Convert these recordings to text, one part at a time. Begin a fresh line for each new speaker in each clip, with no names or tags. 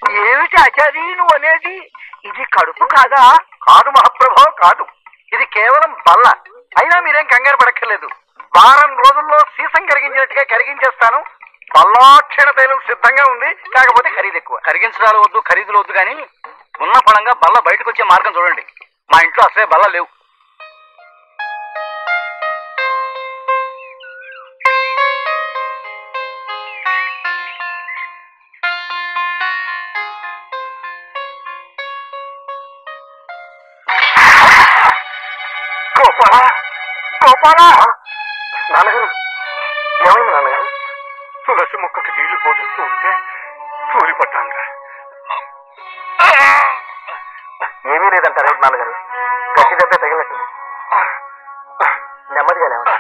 ఏమిటి ఆచారి నువ్వు అనేది ఇది కడుపు కాదా కాదు మహాప్రభు కాదు ఇది కేవలం బల్ల అయినా మీరేం కంగారు పడక్కర్లేదు వారం రోజుల్లో సీసం కరిగించినట్టుగా కరిగించేస్తాను బల్లాక్షణ తైలం సిద్ధంగా ఉంది కాకపోతే ఖరీదు ఎక్కువ కరిగించడాలు వద్దు ఖరీదులు వద్దు కానీ ఉన్న పడంగా బల్ల బయటకు వచ్చే మార్గం చూడండి మా ఇంట్లో అసలే బల్ల లేవు గోపాల గోపాల నాన్నగారు ఏమైంది నాన్నగారు తులసి మొక్కకి నీళ్లు పోషిస్తూ ఉంటే తూలి పట్టానురా ఏమీ లేదంటారు నాన్నగారు గట్టి దెబ్బ తగినట్టు నెమ్మదిగా లేవండి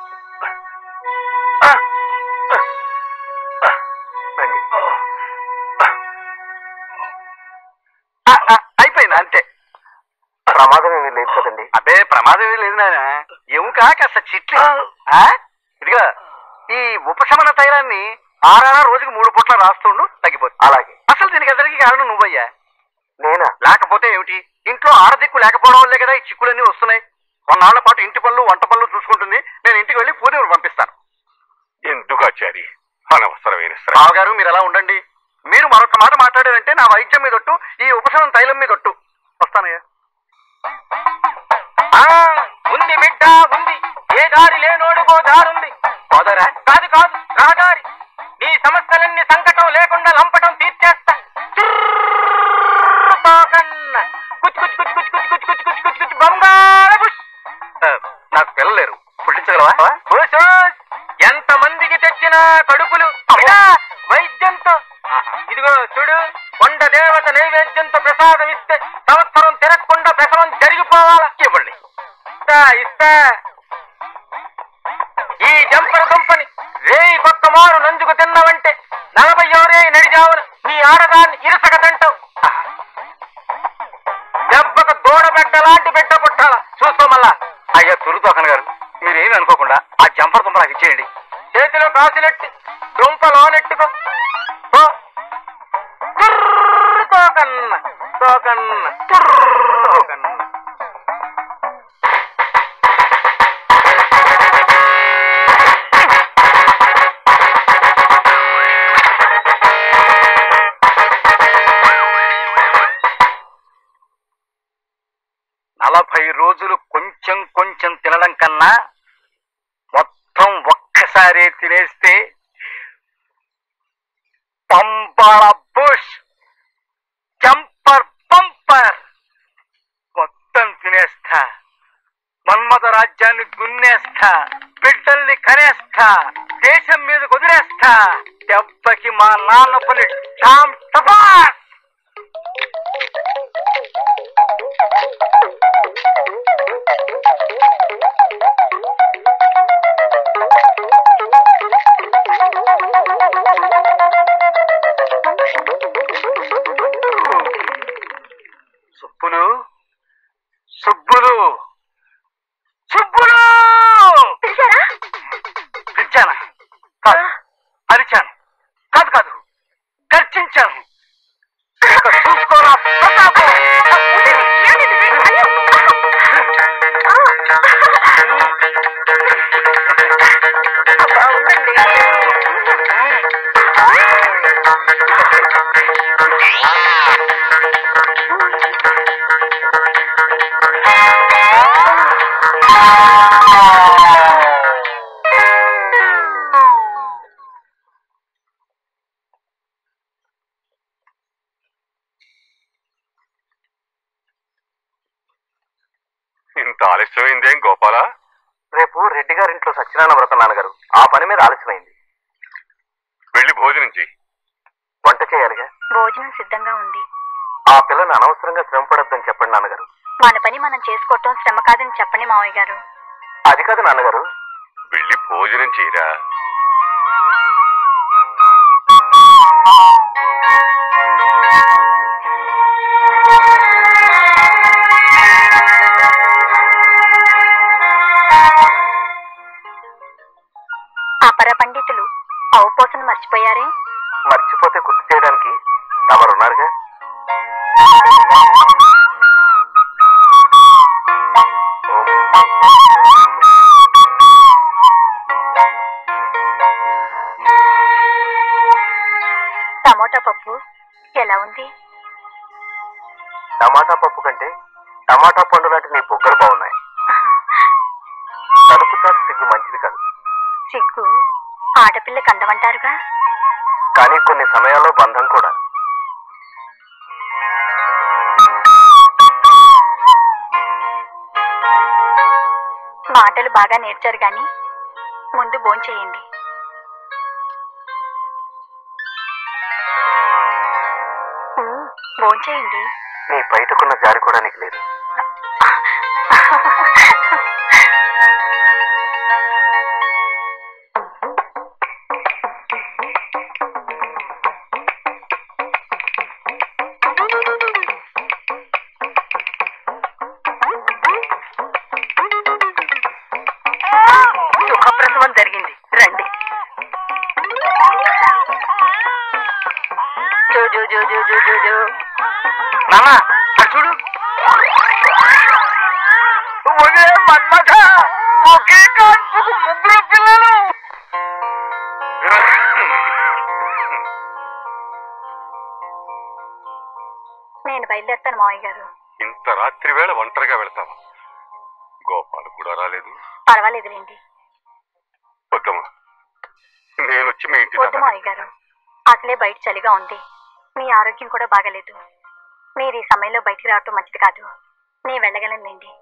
రండి. అయిపోయింది అంతే ప్రమాదం ఏమీ లేదు కదండి అబ్బే ప్రమాదం ఏమీ లేదు నాయన ఎముక కాస్త చిట్లు ఆ? ఇదిగా ఈ ఉపశమన తైలాన్ని ఆరారా రోజుకి మూడు పూట్ల రాస్తుండు తగ్గిపోతుంది అలాగే అసలు దీనికి అందరికీ కారణం నువ్వయ్యా నేనా లేకపోతే ఏమిటి ఇంట్లో ఆడదిక్కు లేకపోవడం వల్లే కదా ఈ చిక్కులన్నీ వస్తున్నాయి కొన్నాళ్ల పాటు ఇంటి పనులు వంట పనులు చూసుకుంటుంది నేను ఇంటికి వెళ్ళి పూర్ణిమను పంపిస్తాను
ఎందుకు ఆచారి అనవసరమైన శ్రమ
రావు గారు మీరు ఎలా ఉండండి మీరు మరొక మాట మాట్లాడారంటే నా వైద్యం మీద ఒట్టు ఈ ఉపశమనం తైలం మీద ఒట్టు వస్తానయ్యా
ఆ, ఉంది బిడ్డ ఉంది ఏ దారి లేనోడుకో దారుంది
సోదరా
కాదు కాదు రహదారి నీ సమస్యలన్నీ సంకటం లేకుండా లంపటం తీర్చేస్తా చుర్రుతోకన్న. కుచ్ కుచ్ కుచ్ కుచ్ కుచ్ కుచ్ కుచ్ కుచ్ కుచ్ కుచ్ బంగాళ బుష్.
ఆ, నాకు పిల్లలు లేరు పుట్టించగలవా
బుష్ బుష్. ఎంత మందికి తెచ్చిన కడుపులు బిడ్డ, వైద్యంతో ఇదిగో చూడు కొండ దేవత నైవేద్యంతో ప్రసాదం ఇస్తే సంవత్సరం తిరగకుండా ప్రసవం జరిగిపోవాలా
ఇవ్వండి
ఇస్తా ఇస్తా ఈ జంపర దుంపని రేయి పక్క మారు నంజుకు తిన్నావంటే నలభై రే నడిజావున నీ ఆడదాన్ని ఇరసక తింటావు దెబ్బకు దూడ బిడ్డ లాంటి బిడ్డ పుట్టాల చూసుకో మళ్ళా
అయ్యా తురుతోకన్ గారు మీరేమి అనుకోకుండా ఆ జంపర్ దుంప నాకు ఇచ్చేయండి
చేతిలో కాసులెట్టి దుంప లోనెట్టుకో పో. తుర్రు తోకన్న తోకన్న తుర్రు తోకన్న
నలభై రోజులు కొంచెం కొంచెం తినడం కన్నా మొత్తం ఒక్కసారి తినేస్తే పంపళ బుష్ జంపర్ పంపర్ మొత్తం తినేస్తా మన్మథ రాజ్యాన్ని గున్నేస్తా బిడ్డల్ని కనేస్తా దేశం మీద వదిలేస్తా దెబ్బకి మా నాన్న పని టామ్ టపాస్ సుబ్బులు సుబ్బులు సుబ్బులు
పిలిచారా
పిలిచానా కాదు అరిచాను కాదు కాదు గర్జించాను ఇక చూసుకోరా ప్రతాపం
ఏమిటిది? అయ్యో! అబ్బా, ఉండండి.
ఇంత ఆలస్యమైందేం గోపాల
రేపు రెడ్డి గారింట్లో సత్యనారాయణ వ్రతం నాన్నగారు ఆ పని మీద ఆలస్యమైంది
వెళ్ళి భోజనం చెయ్యి
వంట చేయాలిగా
భోజనం సిద్ధంగా ఉంది
ఆ పిల్లని అనవసరంగా శ్రమ పడొద్దని చెప్పండి నాన్నగారు
మన పని మనం చేసుకోవటం శ్రమ కాదని చెప్పండి మావయ్య గారు
అది కాదు నాన్నగారు
వెళ్ళి భోజనం చేయరా
అపర పండితులు ఔపోసను మర్చిపోయారే
మర్చిపోతే గుర్తు చేయడానికి తమరున్నారుగా
టమోటా పప్పు ఎలా ఉంది
టమాటా పప్పు కంటే టమాటా పండు లాంటి నీ బొగ్గలు బాగున్నాయి తలుపు చాటు సిగ్గు మంచిది కాదు
సిగ్గు ఆడపిల్లకి అందమంటారుగా
కానీ కొన్ని సమయాల్లో బంధం కూడా
మాటలు బాగా నేర్చారు గాని ముందు భోంచేయండి ఉమ్, భోంచేయండి
నీ బయటకున్న జారి కూడా నీకు లేదు
సుఖప్రసవం జరిగింది రండి జో జో జో జో జో జో జో
నాన్న అటు చూడు ఒరే మన్మథ ఒకే కాన్పుకు ముగ్గురు పిల్లలు
నేను బయలుదేరుతాను మావయ్య గారు
ఇంత రాత్రి వేళ ఒంటరిగా వెళ్తావా గోపాల్ కూడా రాలేదు
పర్వాలేదులేండి
వద్దమ్మా నేను వచ్చి మీ ఇంటి
వద్దు
దాకా-
మావయ్య గారు అసలే బయట చలిగా ఉంది మీ ఆరోగ్యం కూడా బాగలేదు మీరు ఈ సమయంలో బయటికి రావటం మంచిది కాదు నేను వెళ్ళగలనండి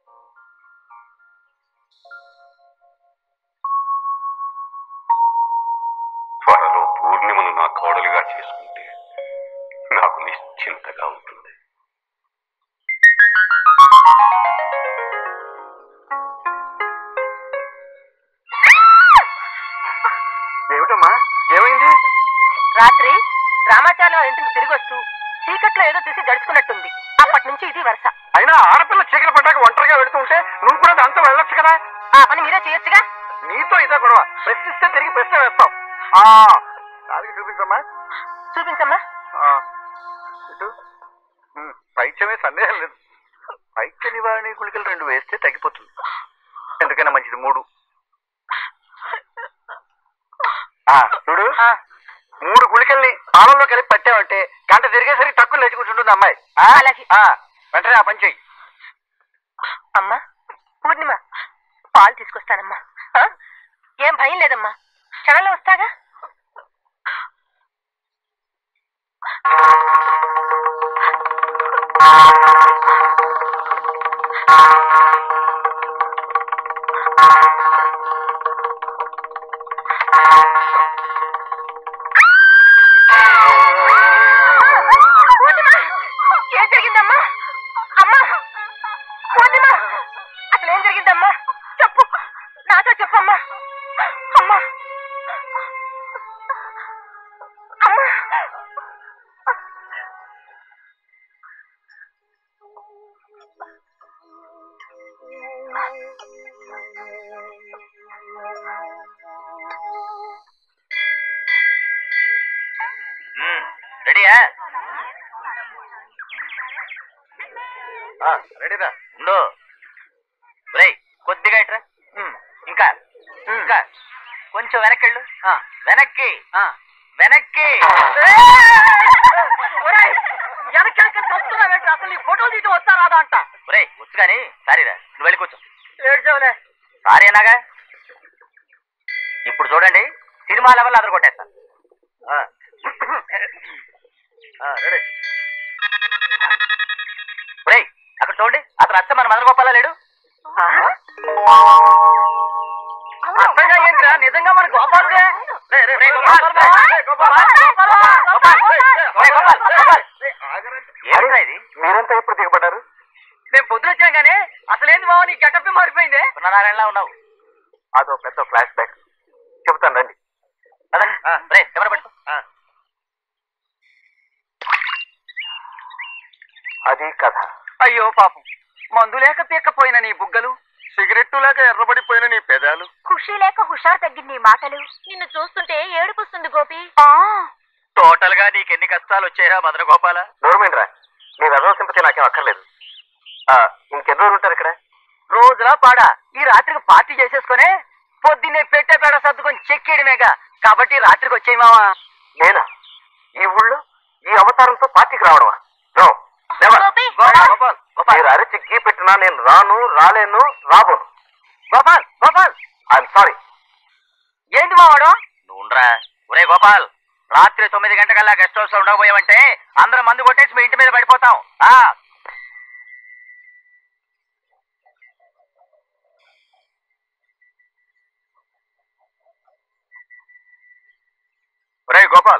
త్వరలో పూర్ణిమను నా కోడలుగా చేసుకుంటే నాకు నిశ్చింతగా ఉంటుంది
ఏమిటమ్మా ఏమైంది
రాత్రి రామాచార్య వాళ్ళ ఇంటికి తిరిగి వస్తూ చీకట్లో ఏదో చూసి గడుచుకున్నట్టుంది అప్పటి నుంచి ఇది వరుస
అయినా ఆడపిల్ల చీకటి పడ్డాక ఒంటరిగా వెళ్తూ ఉంటే నువ్వు కూడా దాంతో వెళ్ళొచ్చు కదా
ఆ పని మీరే చేయొచ్చుగా
నీతో ఇదే గొడవ ప్రశ్నిస్తే తిరిగి ప్రశ్న వేస్తావు ఆ, నాలుగు చూపించమ్మా
చూపించమ్మా
ఆ, ఇటు ఉమ్, పైత్యమే సందేహం లేదు పైత్య నివారణ గుళికలు రెండు వేస్తే తగ్గిపోతుంది ఎందుకైనా మంచిది మూడు ఆ, చూడు
ఆ,
మూడు గుళికల్ని పాలల్లో కలిపి పట్టావంటే గంట తిరిగేసరికి తక్కువ లేచి కూర్చుంటుంది అమ్మాయి ఆ?
అలాగే.
ఆ, వెంటనే ఆ పని చెయ్యి
అమ్మా పూర్ణిమ పాలు తీసుకొస్తానమ్మా ఆ? ఏం భయం లేదమ్మా క్షణంలో వస్తాగా పూర్ణిమ ఏం జరిగిందమ్మా అమ్మా పూర్ణిమ అసలు ఏం జరిగిందమ్మా చెప్పు నాతో చెప్పమ్మా అమ్మా అమ్మా
రెడీయా
ఆ, రెడీరా
ఉండు రేయ్ కొద్దిగా ఇట్రా ఇంకా ఇంకా కొంచెం వెనక్కెళ్ళు వెనక్కి వెనక్కి
అసలు నీ ఫోటోలు తీసి వస్తా రాదా అంట
ఒరేయ్ వచ్చు కానీ సారీరా నువ్వు వెళ్ళి కూర్చో
ఏడ్చావులే
సారీ అన్నాగా ఇప్పుడు చూడండి సినిమా లెవెల్ అదరు కొట్టేస్తాను
రెడీ
ఒరేయ్ అక్కడ చూడండి అతను అచ్చ మన మదన గోపాల లేడు
అర్థంగా ఏంట్రా నిజంగా మన గోపాలుడే
రే, రే, రే, గోపాల్, రే, గోపాల్, గోపాల్, గోపాల్, రే, గోపాల్, గోపాల్. ఏమిట్రా ఇది
మీరంతా ఎప్పుడు దిగబడ్డారు
మేము పొద్దున వచ్చాం కానీ అసలేంది బావ నీ గెటప్ మారిపోయింది
నారాయణలా ఉన్నావు
అదో పెద్ద ఫ్లాష్ బ్యాక్ చెబుతాను రండి
పదండి. రే కెమెరా పెట్టు
అది కథ
అయ్యో పాపం మందు లేక పీక్కపోయిన నీ బుగ్గలు
సిగరెట్టు లాగా ఎర్రబడిపోయిన నీ పెదాలు
ఖుషి లేక హుషారు తగ్గింది నీ మాటలు
నిన్ను చూస్తుంటే ఏడుపుస్తుంది గోపి
ఆ
టోటల్ గా నీకెన్ని కష్టాలు వచ్చాయా మదన గోపాల
దూరమేంట్రా నీ వెదవ సింపతి నాకేం అక్కర్లేదు ఆ, ఇంకెన్ని రోజులు ఉంటారు ఇక్కడ
రోజులా పాడా ఈ రాత్రికి పార్టీ చేసేసుకునే పొద్దున్నే పెట్టే పేడ సర్దుకొని చెక్కేయడమేగా కాబట్టి రాత్రికి వచ్చేయి మావా
నేనా ఈ ఊళ్ళో ఈ అవతారంతో పార్టీకి రావడమా నో నెవర్
గోపాల్ గోపాల్ గోపాల్
మీరు అరిచి గీ పెట్టినా నేను రాను రాలేను రాబోను
గోపాల్ గోపాల్
ఐఎమ్ సారీ
ఏంటి మావాడు నువ్వురా ఒరే గోపాల్ రాత్రి తొమ్మిది గంటకల్లా గెస్ట్ హౌస్ లో ఉండకపోయావంటే అందరం మందు కొట్టేసి మీ ఇంటి మీద పడిపోతాం ఆ ఒరే గోపాల్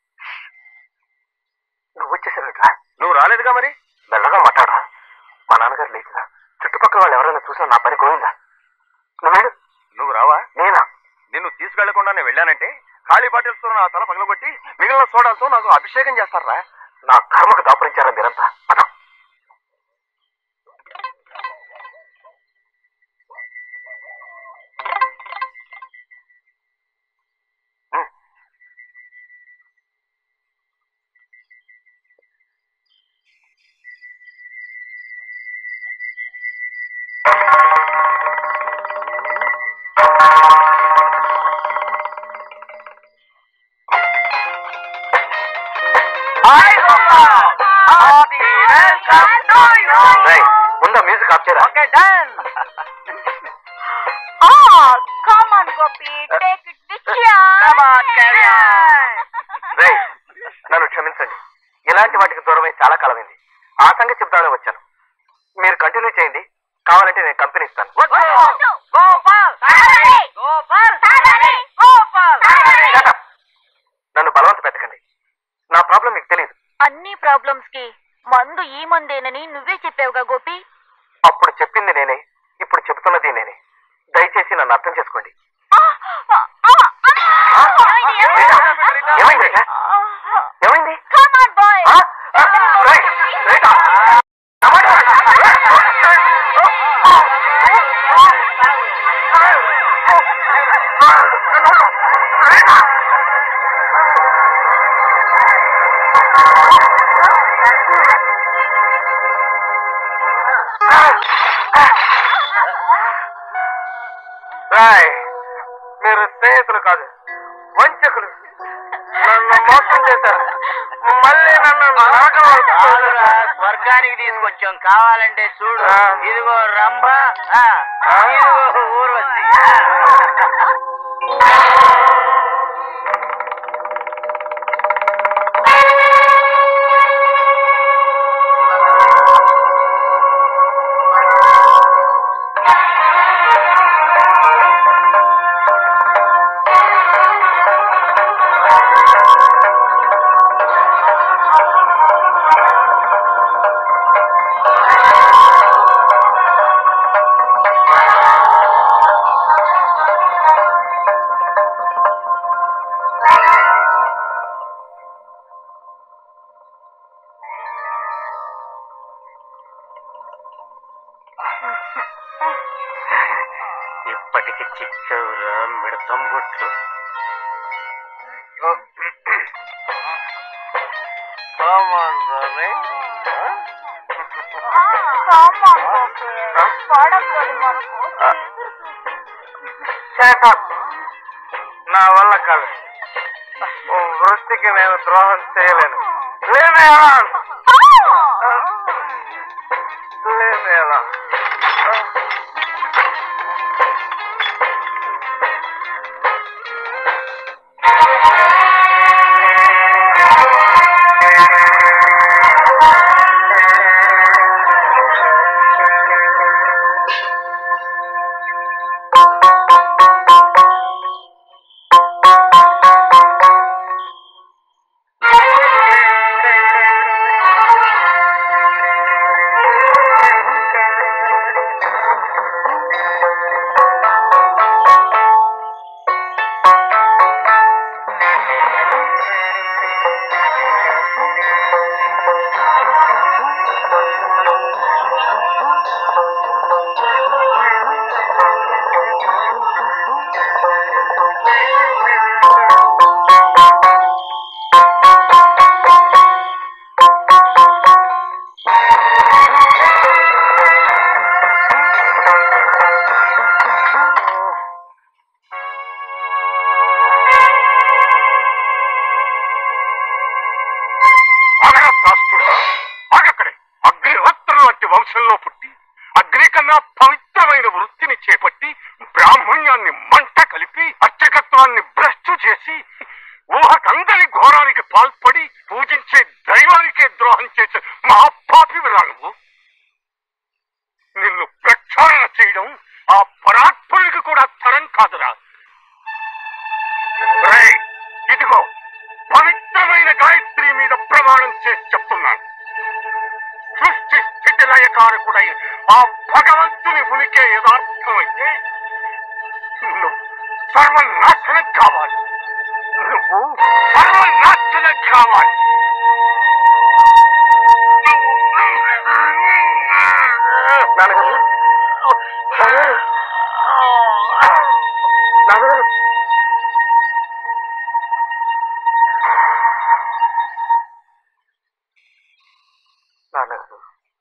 నువ్వు వచ్చేసావుట్రా
నువ్వు రాలేదుగా మరి
మెల్లగా మాట్లాడరా మా నాన్నగారు లేచినా చుట్టుపక్కల వాళ్ళు ఎవరైనా చూసినా నా పని గోవిందా నువ్వు వెళ్ళు.
నువ్వు రావా
నేనా
నిన్ను తీసుకెళ్లకుండా నేను వెళ్ళానంటే ఖాళీ బాటిల్స్ తో నా తల పగలగొట్టి మిగిలిన సోడాలతో నాకు అభిషేకం చేస్తారా
నా కర్మకు దాపురించారా మీరంతా పద.
Hi Gopal happy welcome to you
రేయ్, ముందు ఆ మ్యూజిక్ ఆఫ్ చేయరా
okay done
come on Gopi take it with
come on carry on
రేయ్ నన్ను క్షమించండి ఇలాంటి వాటికి దూరమై చాలా కాలమైంది ఆ సంగతి చెప్దామని వచ్చాను మీరు కంటిన్యూ చేయండి కావాలంటే నేను కంపెనీ ఇస్తాను
గోపాల్ గోపాల్ గోపాల్
Shut up. నన్ను బలవంత పెట్టకండి నా ప్రాబ్లం మీకు తెలియదు
అన్ని ప్రాబ్లమ్స్ కి మందు ఈ మందేనని నువ్వే చెప్పావుగా గోపి
అప్పుడు చెప్పింది నేనే ఇప్పుడు చెబుతున్నది నేనే దయచేసి నన్ను అర్థం చేసుకోండి ఏమైంది రేఖ? ఏమైంది
Come on, boy.
ఆ? ఆ, రేయ్, రేఖ. టమాటా. రాయ్ మీరు స్నేహితులు కాదు వంచకులు నన్ను మోసం చేశారు మళ్ళీ నన్ను నరకంలో
చాలురా, స్వర్గానికి తీసుకొచ్చాం కావాలంటే చూడు
ఆ.
ఇదిగో రంభ ఆ,
ఆ.
ఇదిగో ఊర్వశి ఆ. ఇప్పటికి చిక్కవురా మిడతం గుట్లు
Shut up. నా వల్ల కాదు ఓ వృత్తికి నేను ద్రోహం చేయలేను లేనే ఎలా లేనే ఎలా
ఆగక్కడే అగ్నిహోత్రం వంటి వంశంలో పుట్టి అగ్ని కన్నా పవిత్రమైన వృత్తిని చేపట్టి బ్రాహ్మణ్యాన్ని మంట కలిపి అర్చకత్వాన్ని భ్రష్టు చేసి ఊహకందని ఘోరానికి పాల్పడి పూజించే దైవానికే ద్రోహం చేసే మహాపాపి నువ్వు నిన్ను ప్రక్షాళన చేయడం ఆ పరాత్మునికి కూడా తరం కాదురా రేయ్, ఇదిగో పవిత్రమైన గాయత్రి మీద ప్రమాణం చేసి చెప్తున్నాను సృష్టి స్థితి లయకారకుడై ఆ భగవంతుని ఉనికే యథార్థమైతే నువ్వు సర్వనాశనం కావాలి నువ్వు సర్వనాశనం కావాలి
నాన్నగారు నాన్నగారు నాన్నగారు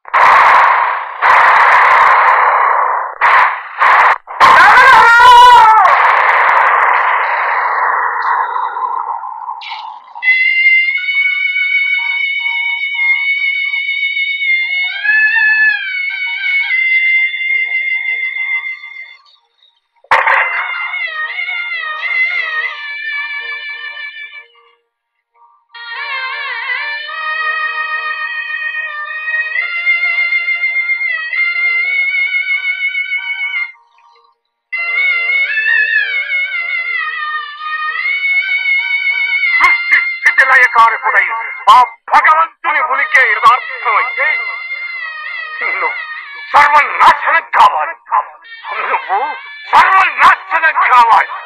సృష్టి స్థితి లయకారకుడై ఆ భగవంతుని ఉనికే యథార్థమైతే నువ్వు సర్వనాశనం కావాలి నువ్వు సర్వనాశనం కావాలి